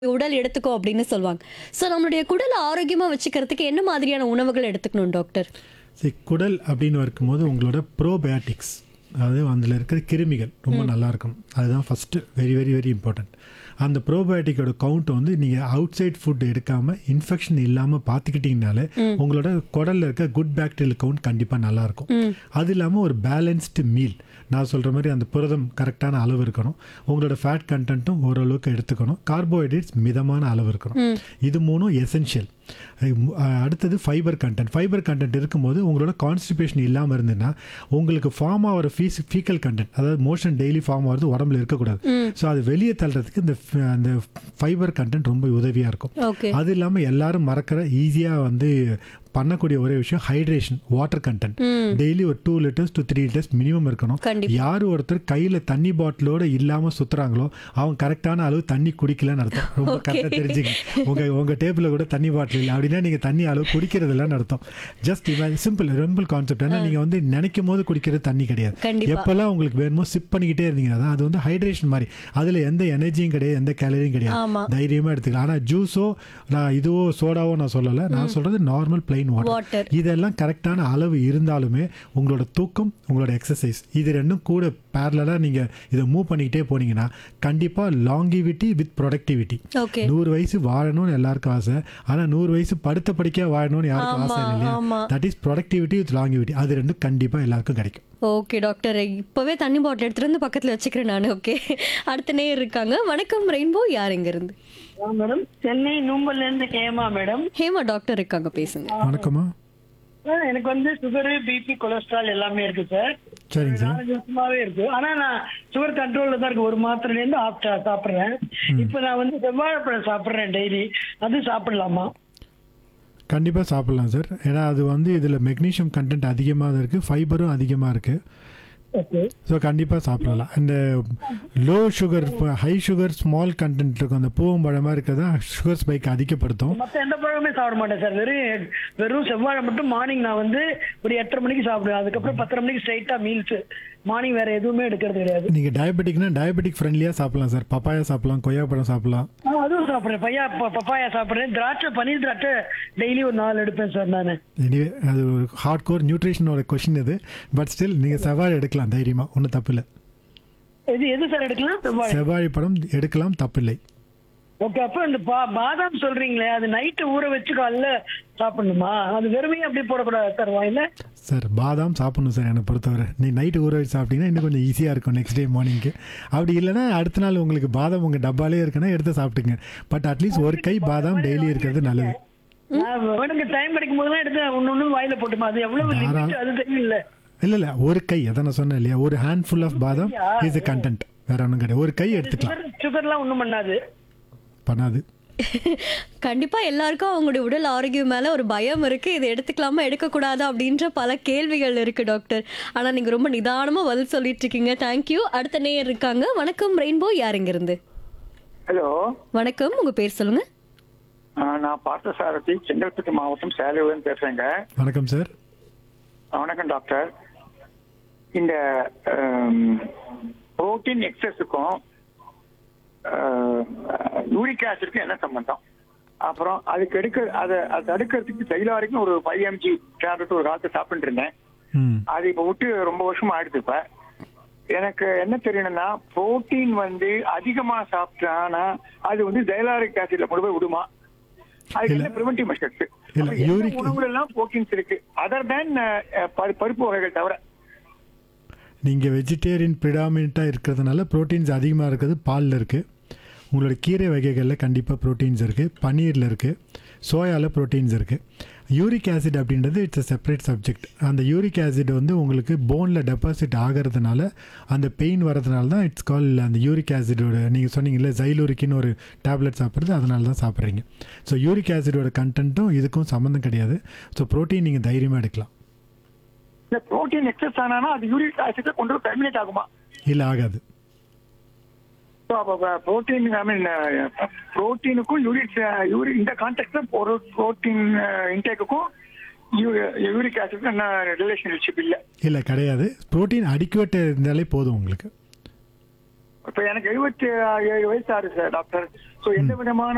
உடல் எடுத்துக்கோ அப்படின்னு சொல்லுவாங்க ஸோ நம்மளுடைய குடலை ஆரோக்கியமா வச்சுக்கிறதுக்கு என்ன மாதிரியான உணவுகள் எடுத்துக்கணும் டாக்டர் சரி குடல் அப்படின்னு இருக்கும்போது உங்களோட ப்ரோபயோட்டிக்ஸ் அதாவது அதில் இருக்கிற கிருமிகள் ரொம்ப நல்லா இருக்கும் அதுதான் first very very very important அந்த ப்ரோபயோட்டிக்கோட கவுண்ட் வந்து நீங்கள் அவுட் சைட் ஃபுட் எடுக்காமல் இன்ஃபெக்ஷன் இல்லாமல் பார்த்துக்கிட்டிங்கனாலே உங்களோட குடலில் இருக்க குட் பாக்டீரியல் கவுண்ட் கண்டிப்பாக நல்லாயிருக்கும் அது இல்லாமல் ஒரு பேலன்ஸ்டு மீல் நான் சொல்கிற மாதிரி அந்த புரதம் கரெக்டான அளவு இருக்கணும் உங்களோட ஃபேட் கண்டென்ட்டும் ஓரளவுக்கு எடுத்துக்கணும் கார்போஹைட்ரேட்ஸ் மிதமான அளவு இருக்கணும் இது மூணும் எசென்ஷியல் அடுத்தது ஃபைபர் கண்டென்ட் ஃபைபர் கண்டென்ட் இருக்கும்போது உங்களோட கான்ஸ்டிபேஷன் இல்லாமல் இருந்ததுன்னா உங்களுக்கு ஃபார்ம் ஆகிற ஃபீஸ் ஃபீக்கல் கண்டென்ட் அதாவது மோஷன் டெய்லி ஃபார்ம் ஆகிறது உடம்புல இருக்கக்கூடாது ஸோ அது வெளியே தள்ளுறதுக்கு இந்த f- அந்த ஃபைபர் கண்டென்ட் ரொம்ப உதவியாக இருக்கும் ஓகே அது இல்லாமல் எல்லாரும் மறக்கிற ஈஸியாக வந்து பண்ணக்கூடிய ஒரே விஷயம் ஹைட்ரேஷன் வாட்டர் கண்டென்ட் டெய்லி ஒரு two litres to three litres minimum இருக்கணும் கண்டிப்பா. யார் ஒருத்தர் கையில் தண்ணி பாட்டிலோட இல்லாமல் சுற்றுறாங்களோ அவங்க கரெக்டான அளவு தண்ணி குடிக்கலன்னு அர்த்தம் ரொம்ப கரெக்டாக தெரிஞ்சுங்க உங்கள் உங்கள் டேபிளில் கூட தண்ணி பாட்டில் இல்லை அப்படின்னா நீங்கள் தண்ணி அளவு குடிக்கிறது இல்லைன்னு அர்த்தம் ஜஸ்ட் சிம்பிள் சிம்பிள் கான்செப்ட் ஏன்னா நீங்கள் வந்து நினைக்கும் போது குடிக்கிறது தண்ணி கிடையாது கண்டிப்பா. எப்போல்லாம் உங்களுக்கு வேணுமோ சிப் பண்ணிக்கிட்டே இருந்தீங்கன்னா தான் அது வந்து ஹைட்ரேஷன் மாதிரி அதில் எந்த எனர்ஜியும் கிடையாது எந்த கேலரியும் கிடையாது ஆமா. தைரியமாக எடுத்துக்கலாம் ஆனால் ஜூஸோ நான் இதுவோ சோடாவோ நான் சொல்லலை நான் சொல்கிறது நார்மல் பிளைன் Water. வாட்டர் இதெல்லாம் கரெக்டான அளவு இருந்தாலுமே உங்களோட தூக்கம் உங்களோட எக்ஸசைஸ் இது ரெண்டும் கூட பேரலாக நீங்கள் இதை மூவ் பண்ணிக்கிட்டே போனீங்கன்னா கண்டிப்பாக லாங்கிவிட்டி வித் ப்ரொடக்டிவிட்டி ஓகே நூறு வயசு வாழணும்னு எல்லாருக்கும் ஆசை ஆனால் நூறு வயசு படுத்த படிக்க வாழணும்னு யாருக்கும் ஆமா, ஆசை இல்லை இல்லையா ஆமா. That is productivity with longevity அது ரெண்டும் கண்டிப்பாக எல்லாருக்கும் கிடைக்கும் ஓகே டாக்டர் இப்போவே தண்ணி பாட்டில் எடுத்துட்டு வந்து பக்கத்தில் வச்சுக்கிறேன் நான் ஓகே அடுத்த நேர் இருக்காங்க வணக்கம் ரெயின்போ யார் எங்க இருந்து ஆ, மேடம் சென்னை நூம்பல்ல இருந்து கேமா மேடம் ஹேமா டாக்டர் இருக்காங்க பேசுங்க வணக்கம்மா ஆ, எனக்கு வந்து சுகர் பிபி கொலஸ்ட்ரால் எல்லாமே இருக்கு சார் சரிங்க சார் நாலஞ்சு வருஷமாவே இருக்கு ஆனா நான் சுகர் கண்ட்ரோல்ல தான் இருக்கு ஒரு மாத்திரைல இருந்து ஆஃப் சாப்பிடுறேன் இப்ப நான் வந்து செவ்வாழைப்பழம் சாப்பிடுறேன் டெய்லி அது சாப்பிடலாமா கண்டிப்பாக சாப்பிட்லாம் சார் ஏன்னா அது வந்து இதில் மெக்னீஷியம் கண்டென்ட் அதிகமாக இருக்குது ஃபைபரும் அதிகமாக இருக்குது ஓகே ஸோ கண்டிப்பாக சாப்பிடலாம் இந்த low sugar high sugar small content இருக்கும் அந்த பூவம்பழமாக இருக்கிறதா சுகர் ஸ்பைக் அதிகப்படுத்தும் மத்த எந்த பழமே சாப்பிட மாட்டேன் சார் வெறும் வெறும் செவ்வாழை மட்டும் மார்னிங் நான் வந்து ஒரு எட்டரை மணிக்கு சாப்பிடுவேன் அதுக்கப்புறம் பத்தரை மணிக்கு ஸ்ட்ரைட்டா மீல்ஸ் மார்னிங் வேற எதுவுமே எடுக்கிறது கிடையாது நீங்கள் டயபெட்டிக்னா டயபெட்டிக் ஃப்ரெண்ட்லியாக சாப்பிடலாம் சார் பப்பாயா சாப்பிடலாம் கொய்யாப்பழம் சாப்பிடலாம் ஆ, அதுவும் சாப்பிடுறேன் பையா ப- பப்பாயா சாப்பிடுறேன் திராட்சை பன்னீர் திராட்சை டெய்லி ஒரு நாலு எடுப்பேன் சார் நான் எனிவே அது ஒரு ஹார்ட் கோர் நியூட்ரிஷனோட கொஷின் இது பட் ஸ்டில் நீங்கள் செவ்வாழை எடுக்கலாம் தைரியமாக ஒன்றும் தப்பில்லை எது எது சார் எடுக்கலாம் செவ்வாழை செவ்வாழை பழம் எடுக்கலாம் தப்பில்லை ஓகே அப்ப இந்த பா பாதாம் சொல்றீங்களே அது நைட்டு ஊற வச்சு காலைல சாப்பிடணுமா அது வெறுமையா அப்படி போடக்கூடாது சார் வாயில சார் பாதாம் சாப்பிடணும் சார் என்னை பொறுத்தவரை நீ நைட்டு ஊற வச்சு சாப்பிட்டீங்கன்னா இன்னும் கொஞ்சம் ஈஸியாக இருக்கும் நெக்ஸ்ட் டே மார்னிங்க்கு அப்படி இல்லைன்னா அடுத்த நாள் உங்களுக்கு பாதாம் உங்கள் டப்பாலே இருக்குன்னா எடுத்து சாப்பிட்டுங்க பட் அட்லீஸ்ட் ஒரு கை பாதாம் டெய்லி இருக்கிறது நல்லது நான் எனக்கு டைம் கிடைக்கும் போது தான் எடுத்து ஒண்ணு ஒண்ணு வாயில போட்டுமா அது எவ்வளவு லிமிட் அது தெரியல இல்லை இல்லை ஒரு கை அதான் நான் சொன்னேன் இல்லையா ஒரு ஹேண்ட் ஃபுல் ஆஃப் பாதாம் இஸ் a கண்டென்ட் வேற ஒன்றும் கிடையாது ஒரு கை எடுத்துக்கலாம் சுகர் சுகர்லாம் ஒண்ணும் பண்ணாது பண்ணாது கண்டிப்பா எல்லாருக்கும் அவங்களுடைய உடல் ஆரோக்கியம் மேல ஒரு பயம் இருக்கு இதை எடுத்துக்கலாமா எடுக்கக்கூடாதா அப்படின்ற பல கேள்விகள் இருக்கு டாக்டர் ஆனா நீங்க ரொம்ப நிதானமா பதில் சொல்லிட்டு இருக்கீங்க தேங்க்யூ அடுத்த நேயர் இருக்காங்க வணக்கம் ரெயின்போ யார் எங்க இருந்து ஹலோ வணக்கம் உங்க பேர் சொல்லுங்க ஆ, நான் பார்த்தசாரதி செங்கல்பட்டு மாவட்டம் சேலையூர்னு பேசுறேங்க வணக்கம் சார் வணக்கம் டாக்டர் இந்த புரோட்டீன் எக்ஸஸுக்கும் யூரிக் ஆசிட்க்கும் என்ன சம்பந்தம் அப்புறம் அதுக்கு எடுக்க அதை அதை தடுக்கிறதுக்கு தைலாரிக்கும் ஒரு ஃபைவ் எம்ஜி டேப்லெட் ஒரு காலத்து சாப்பிட்டு இருந்தேன் ம் அது இப்போ விட்டு ரொம்ப வருஷமா ஆயிடுது இப்ப எனக்கு என்ன தெரியணும்னா புரோட்டீன் வந்து அதிகமா சாப்பிட்டானா அது வந்து தைலாரிக் ஆசிட்ல கொண்டு போய் விடுமா அதுக்கு இல்ல. என்ன ப்ரிவென்டிவ் மெஷர்ஸ் இல்ல, uric- உணவுல எல்லாம் புரோட்டீன்ஸ் இருக்கு அதர் தேன் பருப்பு வகைகள் தவிர நீங்கள் வெஜிடேரியன் ப்ரிடாமினண்ட்டாக இருக்கிறதுனால ப்ரோட்டீன்ஸ் அதிகமாக இருக்கிறது பாலில் இருக்குது உங்களோட கீரை வகைகளில் கண்டிப்பாக ப்ரோட்டீன்ஸ் இருக்குது பன்னீரில் இருக்குது சோயாவில் ப்ரோட்டீன்ஸ் இருக்குது யூரிக் ஆசிட் அப்படின்றது இட்ஸ் a செப்பரேட் சப்ஜெக்ட் அந்த யூரிக் ஆசிட் வந்து உங்களுக்கு போனில் டெபாசிட் ஆகிறதுனால அந்த பெயின் வரதுனால தான் இட்ஸ் கால் அந்த யூரிக் ஆசிடோட நீங்கள் சொன்னீங்கல்ல ஜைலூரிக்கின்னு ஒரு டேப்லெட் சாப்பிட்றது அதனால தான் சாப்பிட்றீங்க ஸோ யூரிக் ஆசிடோட கண்டென்ட்டும் இதுக்கும் சம்மந்தம் கிடையாது ஸோ ப்ரோட்டீன் நீங்கள் தைரியமாக எடுக்கலாம் இந்த புரோட்டீன் எக்ஸஸ் ஆனானா அது யூரிக் ஆசிட் கொண்டு போய் டெர்மினேட் ஆகுமா இல்லை ஆகாது ஸோ அப்போ புரோட்டீன் ஐ மீன் புரோட்டீனுக்கும் யூரிக் யூரிக் இந்த கான்டெக்ட்ல ஒரு புரோட்டீன் இன்டேக்குக்கும் யூரிக் ஆசிட் என்ன ரிலேஷன்ஷிப் இல்லை இல்லை கிடையாது ப்ரோட்டீன் அடிக்குவேட் இருந்தாலே போதும் உங்களுக்கு இப்போ எனக்கு எழுபத்தி ஏழு வயசு ஆகுது சார் டாக்டர் ஸோ எந்த விதமான